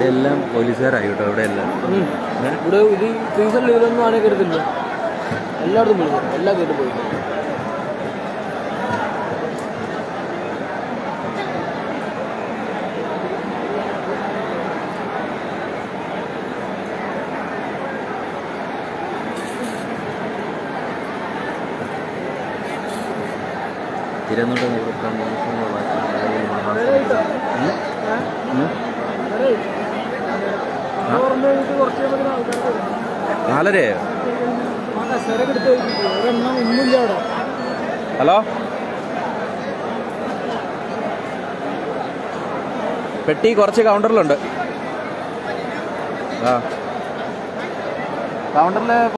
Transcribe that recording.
ഇവിടെ എല്ലാം പോലീസുകാരായി കേട്ടോ ഇവിടെ എല്ലാം ഉം. ഇവിടെ ഇത് സീസണിൽ ഇതിലൊന്നും ആണെ കരുതില്ല എല്ലായിടത്തും പോയി എല്ലാ കേട്ടും പോയി തിരുവനന്തപുരം നഗരത്തിൽ നിയമസഭ നാലരയോ ഒരെണ്ണം ഒന്നുമില്ല അവിടെ ഹലോ പെട്ടി കുറച്ച് കൗണ്ടറിലുണ്ട് ആ കൗണ്ടറിൽ